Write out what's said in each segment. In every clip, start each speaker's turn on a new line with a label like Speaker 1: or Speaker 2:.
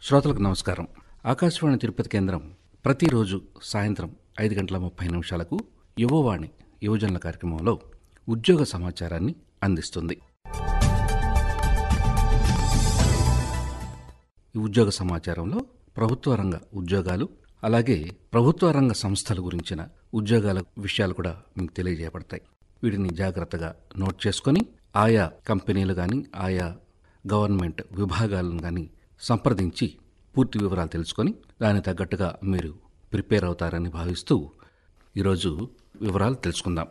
Speaker 1: శ్రోతలకు నమస్కారం ఆకాశవాణి తిరుపతి కేంద్రం ప్రతిరోజు సాయంత్రం ఐదు గంటల ముప్పై నిమిషాలకు యువవాణి యువజనుల కార్యక్రమంలో ఉద్యోగ సమాచారాన్ని అందిస్తుంది ఈ ఉద్యోగ సమాచారంలో ప్రభుత్వ రంగ ఉద్యోగాలు అలాగే ప్రభుత్వ రంగ సంస్థల గురించిన ఉద్యోగాల విషయాలు కూడా మీకు తెలియజేయబడతాయి వీటిని జాగ్రత్తగా నోట్ చేసుకొని ఆయా కంపెనీలు కానీ ఆయా గవర్నమెంట్ విభాగాలను కానీ సంప్రదించి పూర్తి వివరాలు తెలుసుకొని దానికి తగ్గట్టుగా మీరు ప్రిపేర్ అవుతారని భావిస్తూ ఈరోజు వివరాలు తెలుసుకుందాం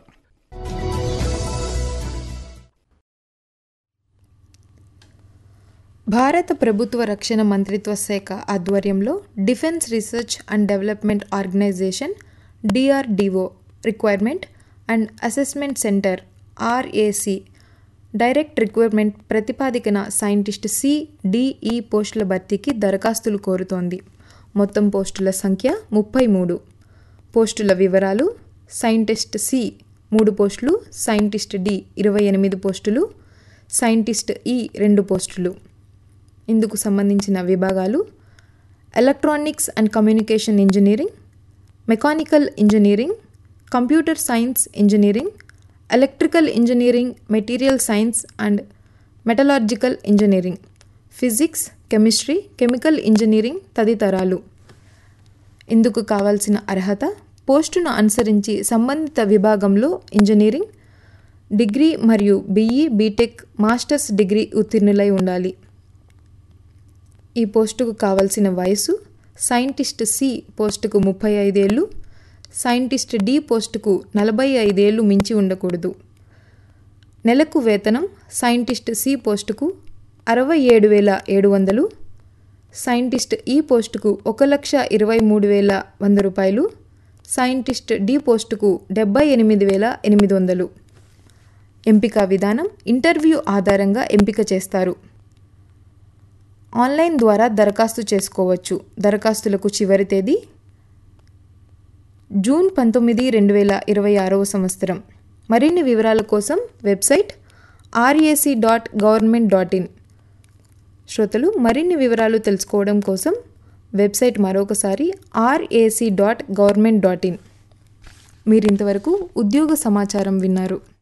Speaker 2: భారత ప్రభుత్వ రక్షణ మంత్రిత్వ శాఖ ఆధ్వర్యంలో defence research and development organisation DRDO requirement and assessment centre RAC direct requirement ప్రతిపాదికన సైంటిస్ట్ సి డిఈ పోస్టుల భర్తీకి దరఖాస్తులు కోరుతోంది మొత్తం పోస్టుల సంఖ్య ముప్పై మూడు పోస్టుల వివరాలు సైంటిస్ట్ సి మూడు పోస్టులు సైంటిస్ట్ డి ఇరవై ఎనిమిది పోస్టులు సైంటిస్ట్ ఈ రెండు పోస్టులు ఇందుకు సంబంధించిన విభాగాలు electronics and communication engineering mechanical engineering computer science engineering electrical engineering material science and metallurgical engineering physics chemistry chemical engineering తదితరాలు ఇందుకు కావాల్సిన అర్హత పోస్టును అనుసరించి సంబంధిత విభాగంలో ఇంజనీరింగ్ డిగ్రీ మరియు బీఈ బీటెక్ మాస్టర్స్ డిగ్రీ ఉత్తీర్ణులై ఉండాలి ఈ పోస్టుకు కావలసిన వయసు సైంటిస్ట్ సి పోస్టుకు ముప్పై ఐదేళ్ళు సైంటిస్ట్ డి పోస్టుకు నలభై ఐదేళ్లు మించి ఉండకూడదు నెలకు వేతనం సైంటిస్ట్ సి పోస్టుకు అరవై ఏడు వేల ఏడు వందలు సైంటిస్ట్ ఈ పోస్టుకు ఒక లక్ష ఇరవై మూడు వేల వంద రూపాయలు సైంటిస్ట్ డి పోస్టుకు డెబ్బై ఎనిమిది వేల ఎనిమిది వందలు ఎంపిక విధానం ఇంటర్వ్యూ ఆధారంగా ఎంపిక చేస్తారు ఆన్లైన్ ద్వారా దరఖాస్తు చేసుకోవచ్చు దరఖాస్తులకు చివరి తేదీ జూన్ పంతొమ్మిది రెండు వేల ఇరవై ఆరవ సంవత్సరం మరిన్ని వివరాల కోసం website RAC dot government dot in శ్రోతలు మరిన్ని వివరాలు తెలుసుకోవడం కోసం వెబ్సైట్ మరొకసారి RAC dot government dot in మీరు ఇంతవరకు ఉద్యోగ సమాచారం విన్నారు